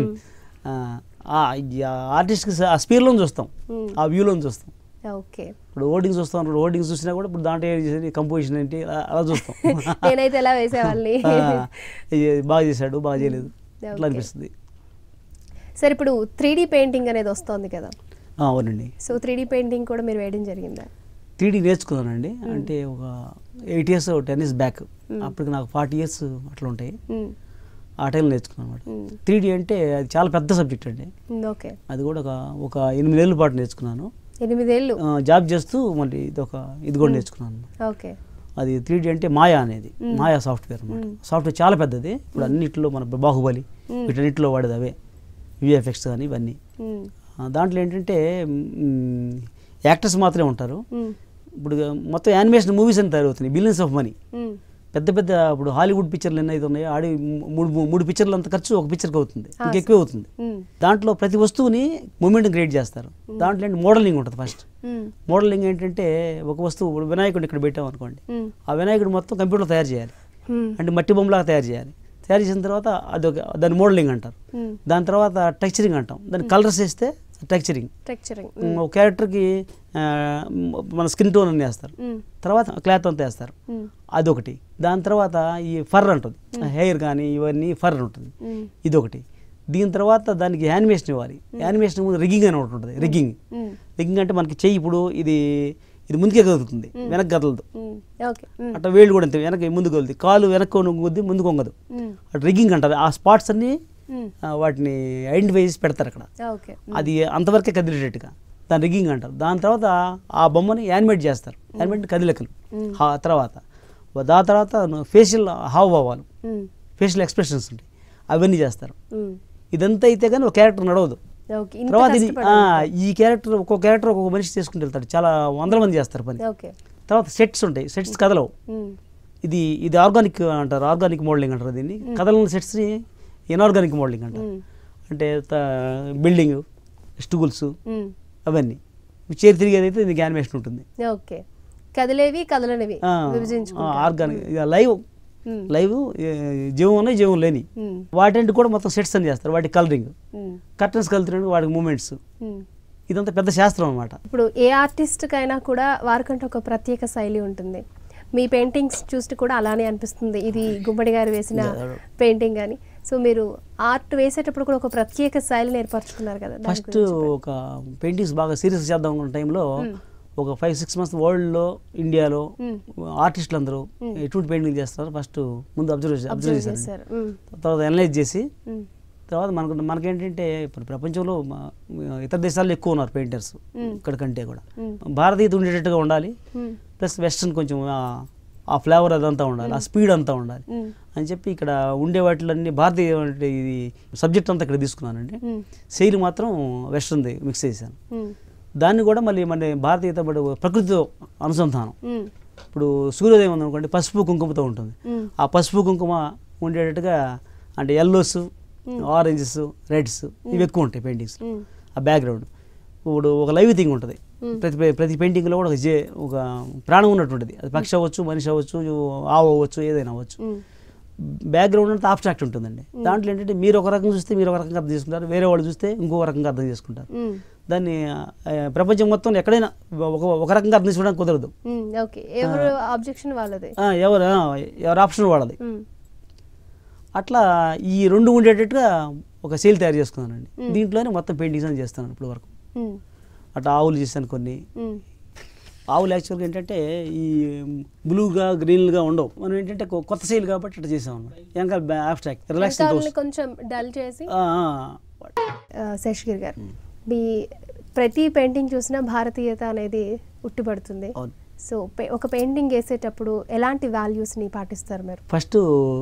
ఆర్టిస్ట్కి ఆ స్పీర్లో చూస్తాం మ్మ్. ఆ వ్యూలో చూస్తాం ఓకే ఇప్పుడు ఓటింగ్స్ చూస్తాం ఓటింగ్స్ చూసినా కూడా ఇప్పుడు దాంట్లో ఏం చేసేది కంపోజిషన్ ఏంటి అలా- అలా చూస్తాం నేనైతే ఎలా వేసేవాళ్ళని ఆ, ఇది బాగా చేశాడు బాగా చేయలేదు అట్లా Okay. అనిపిస్తుంది సరే ఇప్పుడు త్రీ పెయింటింగ్ అనేది వస్తుంది కదా ఆ, అవునండి సో త్రీ పెయింటింగ్ కూడా మీరు వేయడం జరిగిందా త్రీడీ నేర్చుకున్నానండి అంటే ఒక eight years ten years back అప్పటికి నాకు ఫార్టీ ఇయర్స్ అట్లా ఉంటాయి మ్మ్. ఆ టైంలో నేర్చుకున్నాను అనమాట మ్మ్. త్రీడీ అంటే అది చాలా పెద్ద సబ్జెక్ట్ అండి మ్మ్, ఓకే అది కూడా ఒక ఒక ఎనిమిదేళ్ళ పాటు నేర్చుకున్నాను ఎనిమిదేళ్ళు ఆ, జాబ్ చేస్తూ మళ్ళీ ఇది ఒక ఇది కూడా నేర్చుకున్నాను ఓకే అది త్రీ అంటే మాయా అనేది మాయా సాఫ్ట్వేర్ అనమాట సాఫ్ట్వేర్ చాలా పెద్దది ఇప్పుడు అన్నింటిలో మన బాహుబలి వీటన్నిటిలో వాడేది అవే విఎఫ్ఎక్స్ కానీ ఇవన్నీ మ్మ్. ఆ, దాంట్లో ఏంటంటే యాక్టర్స్ మాత్రమే ఉంటారు మ్మ్. ఇప్పుడు మొత్తం యానిమేషన్ మూవీస్ అని తయారవుతున్నాయి బిలియన్స్ ఆఫ్ మనీ మ్మ్. పెద్ద పెద్ద ఇప్పుడు హాలీవుడ్ పిక్చర్లు ఎన్ని అయితే ఉన్నాయో ఆడి మూడు మూడు పిక్చర్లు అంత ఖర్చు ఒక పిక్చర్కి అవుతుంది ఇంకెక్కువ అవుతుంది మ్మ్. దాంట్లో ప్రతి వస్తువుని మూమెంట్ క్రియేట్ చేస్తారు దాంట్లో ఏంటి మోడలింగ్ ఉంటుంది ఫస్ట్ మ్మ్. మోడలింగ్ ఏంటంటే ఒక వస్తువు ఇప్పుడు వినాయకుడిని ఇక్కడ పెట్టాం అనుకోండి మ్మ్. ఆ వినాయకుడు మొత్తం కంప్యూటర్లో తయారు చేయాలి మ్మ్. అంటే మట్టి బొమ్మలాగా తయారు చేయాలి తయారు చేసిన తర్వాత అదొక దాన్ని మోడలింగ్ అంటారు మ్మ్. దాని తర్వాత టెక్చరింగ్ అంటాం దాన్ని కలర్స్ వేస్తే టెక్చరింగ్ టెక్చరింగ్ ఒక క్యారెక్టర్కి ఆ, మన స్కిన్ టోన్ అని వేస్తారు మ్మ్. తర్వాత క్లాత్ అంతా వేస్తారు మ్మ్. అదొకటి దాని తర్వాత ఈ ఫర్ ఉంటుంది హెయిర్ కానీ ఇవన్నీ ఫర్ ఉంటుంది మ్మ్. ఇదొకటి దీని తర్వాత దానికి యానిమేషన్ ఇవ్వాలి యానిమేషన్ ముందు రిగ్గింగ్ అని ఒకటి ఉంటుంది రిగ్గింగ్ మ్మ్. రిగ్గింగ్ అంటే మనకి చెయ్యి ఇప్పుడు ఇది ఇది ముందుకే కదులుతుంది వెనక్కి కదలదు మ్మ్. ఓకే మ్మ్. అట్లా వేళ్ళు కూడా అంతే వెనక్కి ముందుకు కదులుతుంది కాలు వెనక్కి వంగుద్ది ముందుకు వంగదు మ్మ్. అటు రిగ్గింగ్ అంటారు ఆ స్పాట్స్ అన్నీ మ్మ్. ఆ, వాటిని ఐడెంటిఫై చేసి పెడతారు అక్కడ ఓకే అది అంతవరకే కదిలేటట్టుగా దాని రిగ్గింగ్ అంటారు దాని తర్వాత ఆ బొమ్మని యానిమేట్ చేస్తారు యానిమేట్ కదిలకలు ఆ తర్వాత దాని తర్వాత ఫేషియల్ హావభావాలు మ్మ్. ఫేషియల్ ఎక్స్ప్రెషన్స్ ఉంటాయి అవన్నీ చేస్తారు మ్మ్. ఇదంతా అయితే కానీ ఒక క్యారెక్టర్ నడవదు ఓకే ఇంత తర్వాత ఇది కష్టపడాలి. ఆ, ఈ క్యారెక్టర్ ఒక్కొక్క క్యారెక్టర్ ఒక్కొక్క మనిషి చేసుకుంటూ వెళ్తాడు చాలా వందల మంది చేస్తారు పని ఓకే తర్వాత సెట్స్ ఉంటాయి సెట్స్ కదలవు మ్మ్. ఇది ఇది ఆర్గానిక్ అంటారు ఆర్గానిక్ మోడలింగ్ అంటారు దీన్ని కదలని సెట్స్ని ఇన్ఆర్గానిక్ మోడలింగ్ అంటారు మ్మ్. అంటే బిల్డింగ్ స్టూల్స్ మ్మ్. అవన్నీ చేరి తిరిగేది అయితే దీనికి యానిమేషన్ ఉంటుంది ఓకే కదిలేవి కదలనివి విభజించుకుంటారు ఆర్గానిక్ ఇక లైవ్ మ్మ్. లైవ్ జీవం ఉన్నాయి జీవం లేని మ్మ్. వాటింటి కూడా మొత్తం సెట్స్ అని చేస్తారు వాటి కలరింగ్ మ్మ్. కర్టన్స్ కలుతున్నాడు వాటికి మూమెంట్స్ మ్మ్. ఇదంతా పెద్ద శాస్త్రం అనమాట ఇప్పుడు ఏ ఆర్టిస్ట్కైనా కూడా వారికంటే ఒక ప్రత్యేక శైలి ఉంటుంది మీ పెయింటింగ్స్ చూస్తే కూడా అలానే అనిపిస్తుంది ఇది గుమ్మడి గారు వేసిన పెయింటింగ్ అని సో మీరు ఆర్ట్ వేసేటప్పుడు కూడా ఒక ప్రత్యేక శైలిని ఏర్పరచుకున్నారు కదా దాని ఫస్ట్ గురించి. ఒక పెయింటింగ్స్ బాగా సీరియస్ చేద్దాం అనుకున్న టైంలో ఒక ఫైవ్ సిక్స్ మంత్స్ వరల్డ్లో ఇండియాలో మ్మ్. ఆర్టిస్టులు అందరూ ఎటువంటి పెయింటింగ్ చేస్తారు ఫస్ట్ ముందు అబ్జర్వ్ చేసి అబ్జర్వ్ అబ్జర్వ్ చేశారు చేశారు మ్మ్. తర్వాత అనలైజ్ చేసి మ్మ్. తర్వాత మనకు మనకేంటంటే ఇప్పుడు ప్రపంచంలో మా- ఇతర దేశాల్లో ఎక్కువ ఉన్నారు పెయింటర్స్ ఇక్కడ కంటే కూడా మ్మ్. భారతీయత ఉండేటట్టుగా ఉండాలి మ్మ్. ప్లస్ వెస్ట్రన్ కొంచెం ఆ- ఆ ఫ్లేవర్ అదంతా ఉండాలి ఆ స్పీడ్ అంతా ఉండాలి మ్మ్. అని చెప్పి ఇక్కడ ఉండే వాటిలన్నీ భారతీయ అంటే ఇది సబ్జెక్ట్ అంతా ఇక్కడ తీసుకున్నానండి మ్మ్. శైలి మాత్రం వెస్ట్రన్ది మిక్స్ చేశాను మ్మ్. దాన్ని కూడా మళ్ళీ మన భారతీయత పడి ప్రకృతితో అనుసంధానం మ్మ్. ఇప్పుడు సూర్యోదయం ఉందనుకోండి పసుపు కుంకుమతో ఉంటుంది మ్మ్. ఆ పసుపు కుంకుమ ఉండేటట్టుగా అంటే ఎల్లోస్ ఆరెంజెస్ రెడ్స్ ఇవి ఎక్కువ ఉంటాయి పెయింటింగ్స్ మ్మ్. ఆ బ్యాక్గ్రౌండ్ ఇప్పుడు ఒక లైవ్ థింగ్ ఉంటుంది ప్రతి ప్రతి పెయింటింగ్లో కూడా ఒక జే ఒక ప్రాణం ఉన్నటువంటిది అది పక్షి అవ్వచ్చు మనిషి అవ్వచ్చు ఆవు అవ్వచ్చు ఏదైనా అవ్వచ్చు మ్మ్. బ్యాక్గ్రౌండ్ అంతా ఆబ్స్ట్రాక్ట్ ఉంటుందండి దాంట్లో ఏంటంటే మీరు ఒక రకంగా చూస్తే మీరు ఒక రకంగా అర్థం చేసుకుంటారు వేరే వాళ్ళు చూస్తే ఇంకో రకంగా అర్థం చేసుకుంటారు మ్మ్. దాన్ని ఆ, ప్రపంచం మొత్తం ఎక్కడైనా ఒక ఒక రకంగా అర్థం చేసుకోవడానికి కుదరదు మ్మ్. ఓకే ఎవరు ఆబ్జెక్షన్ వాళ్ళది ఆ, ఎవరు ఆ, ఎవరి ఆప్షన్ వాళ్ళది మ్మ్. అట్లా ఈ రెండు ఉండేటట్టుగా ఒక సేల్ తయారు చేసుకున్నానండి దీంట్లోనే మొత్తం పెయింటింగ్స్ అని చేస్తాను ఇప్పుడు వరకు మ్మ్. అట్లా ఆవులు చేశాను కొన్ని మ్మ్. ఆవులు యాక్చువల్గా ఏంటంటే ఈ బ్లూగా గ్రీన్గా ఉండవు మనం ఏంటంటే కొ- కొత్త సేల్ కాబట్టి అట్లా చేసాం అనమాట వెనకాల ఆబ్స్ట్రాక్ట్ రిలాక్స్ వెనకాలని కొంచెం డల్ చేసి ఆ, శేషగిరి గారు మీ ప్రతి పెయింటింగ్ చూసినా భారతీయత అనేది ఉట్టిపడుతుంది అవును సో పె- ఒక పెయింటింగ్ వేసేటప్పుడు ఎలాంటి వాల్యూస్ని పాటిస్తారు మీరు ఫస్ట్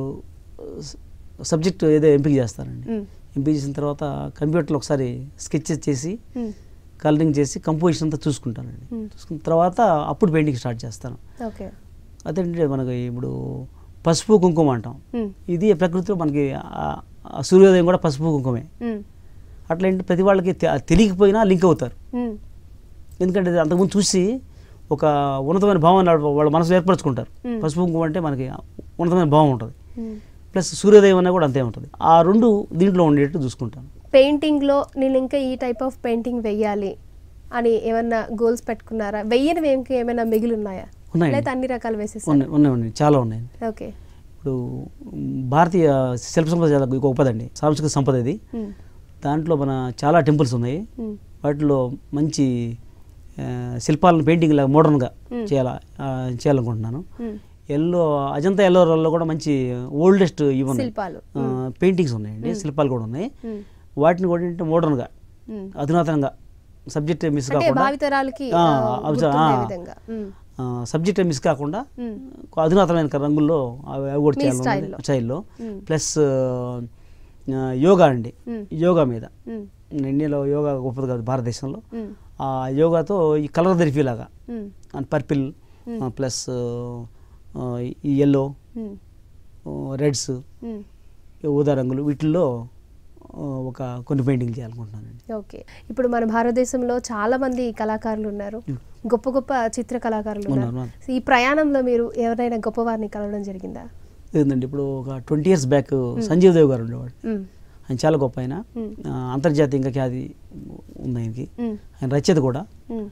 సబ్జెక్ట్ ఏదో ఎంపిక చేస్తానండి మ్మ్. ఎంపిక చేసిన తర్వాత కంప్యూటర్లో ఒకసారి స్కెచెస్ చేసి మ్మ్. కలరింగ్ చేసి కంపోజిషన్ అంతా చూసుకుంటానండి మ్మ్. చూసుకున్న తర్వాత అప్పుడు పెయింటింగ్ స్టార్ట్ చేస్తాను ఓకే అదేంటంటే మనకి ఇప్పుడు పసుపు కుంకుమ అంటాం మ్మ్. ఇది ప్రకృతిలో మనకి ఆ- ఆ సూర్యోదయం కూడా పసుపు కుంకుమే మ్మ్. అట్లా ఏంటి ప్రతి వాళ్ళకి తె- తెలియకపోయినా లింక్ అవుతారు మ్మ్. ఎందుకంటే అది అంతకుముందు చూసి ఒక ఉన్నతమైన భావన వాళ్ళ మనసులో ఏర్పరచుకుంటారు మ్మ్. పసుపు కుంకుమ అంటే మనకి ఉన్నతమైన భావం ఉంటుంది మ్మ్. ప్లస్ సూర్యోదయం అన్న కూడా అంతే ఉంటుంది ఆ రెండు దీంట్లో ఉండేట్టు చూసుకుంటాను పెయింటింగ్లో నేను ఇంకా ఈ టైప్ ఆఫ్ పెయింటింగ్ వెయ్యాలి అని ఏమన్నా గోల్స్ పెట్టుకున్నారా వెయ్యనివి ఇంకా ఏమైనా మిగిలి ఉన్నాయా ఉన్నాయండి. లేకపోతే అన్ని రకాలు వేసేసారు ఉన్నాయి ఉన్నాయి ఉన్నాయి చాలా ఉన్నాయి ఓకే ఇప్పుడు మ్, భారతీయ శిల్ప సంపద చాలా గొప్పదండి సాంస్కృతిక సంపద ఇది మ్మ్. దాంట్లో మన చాలా టెంపుల్స్ ఉన్నాయి మ్మ్. వాటిలో మంచి ఆ, శిల్పాలను పెయింటింగ్ లాగా మోడర్న్గా మ్మ్. చేయాల ఆ, చేయాలనుకుంటున్నాను మ్మ్. ఎల్లో అజంతా ఎల్లో రోల్లో కూడా మంచి ఓల్డెస్ట్ ఇవి ఉన్నాయి శిల్పాలు. ఆ, పెయింటింగ్స్ ఉన్నాయండి శిల్పాలు కూడా ఉన్నాయి మ్మ్. వాటిని కూడా ఏంటంటే మోడర్న్గా మ్మ్. అధునాతనంగా సబ్జెక్ట్ మిస్ అంటే కాకుండా భావితరాలకి ఆ, ఆ, అవి చ- గుర్తుండే ఆ. విధంగా మ్మ్. సబ్జెక్ట్ మిస్ కాకుండా మ్మ్. అధునాతనమైన రంగుల్లో అవి అవి కూడా మీ చేయాలి స్టైల్లో. స్టైల్లో మ్మ్. ప్లస్ యోగా అండి మ్మ్. యోగా మీద మ్మ్. ఇండియాలో యోగా గొప్పది కాదు భారతదేశంలో మ్మ్. ఆ యోగాతో ఈ కలర్ థెరపీ లాగా మ్మ్. అండ్ పర్పిల్ మ్మ్. ప్లస్ ఈ ఎల్లో మ్మ్. రెడ్స్ మ్మ్. ఊదా రంగులు వీటిల్లో ఆ, ఒక కొన్ని పెయింటింగ్ చేయాలనుకుంటున్నానండి ఓకే ఇప్పుడు మన భారతదేశంలో చాలా మంది కళాకారులు ఉన్నారు గొప్ప గొప్ప చిత్ర కళాకారులు ఉన్నారు ఉన్నారు, సో ఈ ప్రయాణంలో మీరు ఎవరైనా గొప్పవారిని కలవడం జరిగిందా ఏంటంటే ఇప్పుడు ఒక twenty years back Sanjeev Dev గారు ఉండేవాడు మ్మ్. ఆయన చాలా గొప్ప ఆయన మ్మ్. ఆ, అంతర్జాతీయంగా ఖ్యాతి ఉంది ఆయనకి మ్మ్. ఆయన రచయిత కూడా మ్మ్.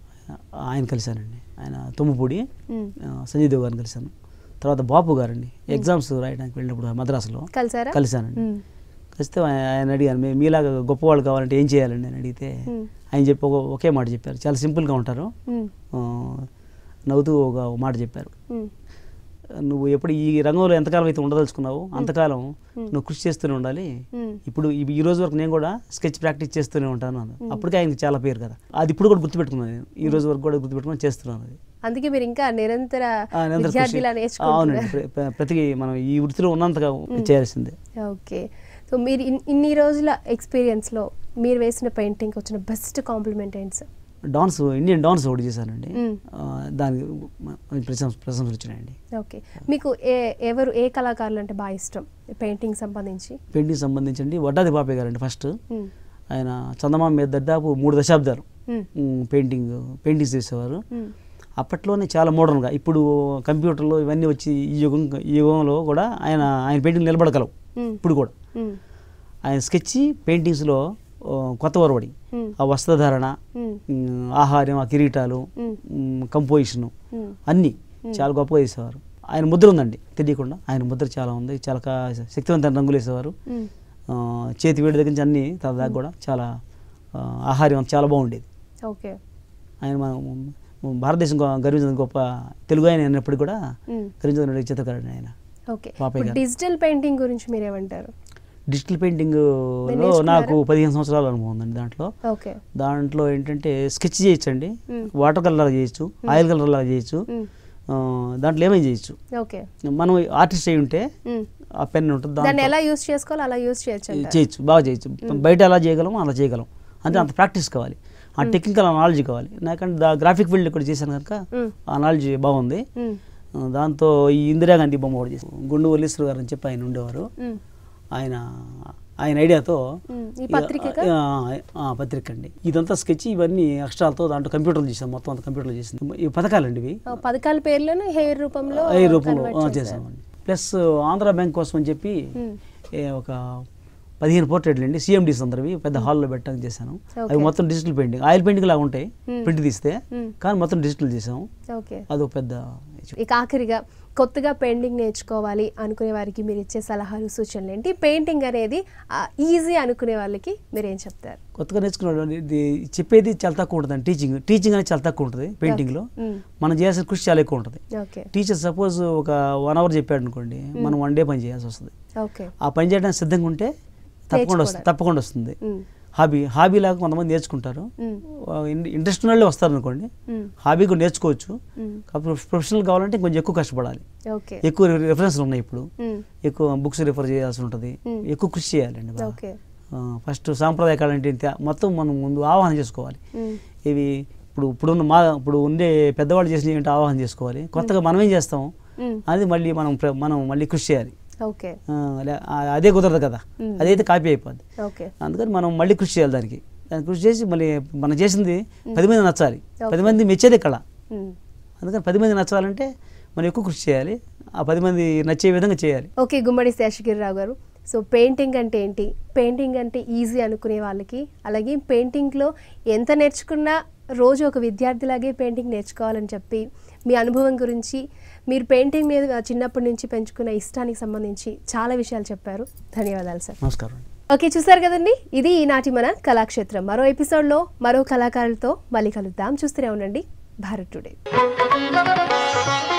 ఆయన కలిశానండి ఆయన తుమ్ముపూడి మ్మ్. ఆ, సంజయ్ దేవ్ గారిని కలిశాను తర్వాత బాపు గారండి ఎగ్జామ్స్ రాయడానికి వెళ్ళినప్పుడు మద్రాసులో కలిసారా కలిశానండి మ్మ్. కలిస్తే ఆయన- ఆయన అడిగాను "మీ- మీలాగా గొప్పవాళ్ళు కావాలంటే ఏం చేయాలండి అని అడిగితే మ్మ్. ఆయన చెప్పి ఒక ఒకే మాట చెప్పారు చాలా సింపుల్గా ఉంటారు మ్మ్. ఆ, నవ్వుతూ ఒక మాట చెప్పారు మ్మ్. నువ్వు ఎప్పుడు ఈ రంగంలో ఎంతకాలం అయితే ఉండదలుచుకున్నావు అంతకాలం నువ్వు కృషి చేస్తూనే ఉండాలి మ్మ్. ఇప్పుడు ఈ ఈ రోజు వరకు నేను కూడా స్కెచ్ ప్రాక్టీస్ చేస్తూనే ఉంటాను అన్నారు అప్పటికే ఆయనకి చాలా పేరు కదా అది ఇప్పుడు కూడా గుర్తుపెట్టుకున్నాను నేను ఈ రోజు వరకు కూడా గుర్తుపెట్టుకుని చేస్తున్నాను అది అందుకే మీరు ఇంకా నిరంతర ఆ, నిరంతర కృషి. విద్యార్థిలా అవునండి నేర్చుకుంటున్నారు ప్ర- ప్ర- ప్రతి మనం ఈ వృత్తిలో ఉన్నంతగా చేయాల్సిందే ఓకే సో మీరు ఇన్- ఇన్ని రోజుల ఎక్స్పీరియన్స్లో మీరు వేసిన పెయింటింగ్ వచ్చిన బెస్ట్ కాంప్లిమెంట్ ఏంటి సార్ డాన్స్ ఇండియన్ డాన్స్ ఒకటి చేశానండి మ్మ్. ఆ, దానికి మ- మంచి ప్రశంస ప్రశంసలు వచ్చినాయండి ఓకే మీకు ఏ ఎవరు ఏ కళాకారులు అంటే బాగా ఇష్టం పెయింటింగ్ సంబంధించి పెయింటింగ్ సంబంధించండి వడ్డాది బాపే గారండి ఫస్ట్ మ్మ్. ఆయన చందమామ మీద దాదాపు మూడు దశాబ్దాలు మ్మ్. మ్, పెయింటింగ్ పెయింటింగ్స్ చేసేవారు మ్మ్. అప్పట్లోనే చాలా మోడర్న్గా ఇప్పుడు కంప్యూటర్లో ఇవన్నీ వచ్చి ఈ యుగం ఈ యుగంలో కూడా ఆయన ఆయన పెయింటింగ్ నిలబడగలవు మ్మ్. ఇప్పుడు కూడా మ్మ్. ఆయన స్కెచ్ పెయింటింగ్స్లో ఆ, కొత్త వరవడి మ్మ్. ఆ వస్త్రధారణ మ్మ్. మ్, ఆహార్యం ఆ కిరీటాలు మ్మ్. మ్, కంపోజిషను మ్మ్. అన్నీ చాలా గొప్పగా చేసేవారు ఆయన ముద్ర ఉందండి తెలియకుండా ఆయన ముద్ర చాలా ఉంది చాలా కా- శక్తివంతమైన రంగులు వేసేవారు మ్మ్. ఆ, చేతి వేడి దగ్గర నుంచి అన్ని తన దాకా కూడా చాలా ఆ, ఆహార్యం అంతా చాలా బాగుండేది ఓకే ఆయన మన భారతదేశం గొ- గర్వించిన గొప్ప తెలుగు ఆయన అయినప్పటికీ కూడా మ్మ్. గర్వించిన చిత్రకారుడు ఆయన ఓకే పాపయ్య ఇప్పుడు గారు. డిజిటల్ పెయింటింగ్ గురించి మీరు ఏమంటారు డిజిటల్ పెయింటింగ్లో నేర్చుకున్నారా? నాకు పదిహేను సంవత్సరాల అనుభవం ఉందండి దాంట్లో ఓకే దాంట్లో ఏంటంటే స్కెచ్ చేయొచ్చండి మ్మ్. వాటర్ కలర్ లాగా చేయొచ్చు ఆయిల్ కలర్ లాగా చేయొచ్చు మ్మ్. ఆ, దాంట్లో ఏమైనా చేయొచ్చు ఓకే మనం ఆర్టిస్ట్ అయి ఉంటే మ్మ్. ఆ పెన్ ఉంటుంది దాన్ని దాంట్లో ఎలా యూస్ చేసుకోవాలో అలా యూస్ చేయొచ్చు అంటారు. చేయొచ్చు బాగా చేయొచ్చు బయట ఎలా చేయగలం అలా చేయగలం అంటే అంత ప్రాక్టీస్ కావాలి ఆ టెక్నికల్ నాలెడ్జ్ కావాలి నాకంటే దా గ్రాఫిక్ ఫీల్డ్ కూడా చేశాను కనుక మ్మ్. ఆ నాలెడ్జ్ బాగుంది మ్మ్. ఆ, దాంతో ఈ ఇందిరాగాంధీ బొమ్మ కూడా చేశాను గుండు వల్లీశ్వర్ గారు అని చెప్పి ఆయన ఉండేవారు మ్మ్. ఆయన ఆయన ఐడియాతో మ్మ్. ఈ పత్రిక ఆ, ఆ, పత్రిక అండి ఇదంతా స్కెచ్ ఇవన్నీ అక్షరాలతో దాంట్లో కంప్యూటర్లు చేసాం మొత్తం అంతా కంప్యూటర్లో చేసింది ఈ పథకాలండి ఇవి పథకాల పేర్లను హెయిర్ రూపంలో ఈ రూపంలో convert ఆ, చేశారు. చేసామండి ప్లస్ ఆంధ్ర బ్యాంక్ కోసం అని చెప్పి మ్మ్. ఏ, ఒక పదిహేను పోర్ట్రేట్లు అండి సిఎండీస్ అందరివి పెద్ద హాల్లో పెట్టడానికి చేశాను అవి Okay. మొత్తం డిజిటల్ పెయింటింగ్ ఆయిల్ పెయింటింగ్ లాగా ఉంటాయి Hmm. ప్రింట్ తీస్తే Hmm. కానీ మొత్తం డిజిటల్ చేసాము ఓకే అదొక పెద్ద ఇక ఆఖరిగా కొత్తగా పెయింటింగ్ నేర్చుకోవాలి అనుకునే వారికి మీరు ఇచ్చే సలహాలు సూచనలు ఏంటి పెయింటింగ్ అనేది ఈజీ అనుకునే వాళ్ళకి మీరు ఏం చెప్తారు కొత్తగా నేర్చుకున్న వాళ్ళు ఇది చెప్పేది చాలా తక్కువ ఉంటుంది టీచింగ్ టీచింగ్ అనేది చాలా తక్కువ ఉంటుంది పెయింటింగ్లో మ్మ్. మనం చేయాల్సిన కృషి చాలా ఎక్కువ ఉంటుంది ఓకే టీచర్ సపోజ్ ఒక వన్ అవర్ చెప్పాడు అనుకోండి మనం వన్ డే పని చేయాల్సి వస్తుంది ఓకే ఆ పని చేయడానికి సిద్ధంగా ఉంటే తప్పకుండా వస్తుంది నేర్చుకోవడానికి. తప్పకుండా వస్తుంది మ్మ్. హాబీ హాబీ లాగా కొంతమంది నేర్చుకుంటారు మ్మ్. ఇంట్రెస్ట్ ఉన్న వాళ్ళే వస్తారు అనుకోండి మ్మ్. హాబీ కూడా నేర్చుకోవచ్చు మ్మ్. కాకపోతే ప్రొఫెషనల్ కావాలంటే కొంచెం ఎక్కువ కష్టపడాలి ఓకే ఎక్కువ రిఫరెన్స్లు ఉన్నాయి ఇప్పుడు మ్మ్. ఎక్కువ బుక్స్ రిఫర్ చేయాల్సి ఉంటుంది మ్మ్. ఎక్కువ కృషి చేయాలండి బాగా. ఓకే ఆ, ఫస్ట్ సాంప్రదాయ కళ అంటే ఇంత- మొత్తం మనం ముందు ఆవాహన చేసుకోవాలి మ్మ్. ఇవి ఇప్పుడు ఇప్పుడున్న మా ఇప్పుడు ఉండే పెద్దవాళ్ళు చేసిన ఏంటో ఆవాహన చేసుకోవాలి కొత్తగా మనం ఏం చేస్తాం మ్మ్. అది మళ్ళీ మనం ప్ర- మనం మళ్ళీ కృషి చేయాలి ఓకే ఆ, లే- ఆ, అదే కుదరదు కదా మ్మ్. అదైతే కాపీ అయిపోద్ది ఓకే అందుకని మనం మళ్ళీ కృషి చేయాలి దానికి దానికి కృషి చేసి మళ్ళీ మనం చేసింది పది మంది నచ్చాలి Okay. పది మంది మెచ్చేది కళ మ్మ్. అందుకని పది మంది నచ్చాలంటే మనం ఎక్కువ కృషి చేయాలి ఆ పది మంది నచ్చే విధంగా చేయాలి ఓకే గుమ్మడి శేషగిరిరావు గారు సో పెయింటింగ్ అంటే ఏంటి పెయింటింగ్ అంటే ఈజీ అనుకునే వాళ్ళకి అలాగే పెయింటింగ్లో ఎంత నేర్చుకున్నా రోజు ఒక విద్యార్థిలాగే పెయింటింగ్ నేర్చుకోవాలని చెప్పి మీ అనుభవం గురించి మీరు పెయింటింగ్ మీద చిన్నప్పటి నుంచి పెంచుకున్న ఇష్టానికి సంబంధించి చాలా విషయాలు చెప్పారు ధన్యవాదాలు సార్ నమస్కారం ఓకే చూసారు కదండి ఇది ఈనాటి మన కళాక్షేత్రం మరో ఎపిసోడ్లో మరో కళాకారులతో మళ్ళీ కలుద్దాం చూస్తూనే ఉండండి భారత్ టుడే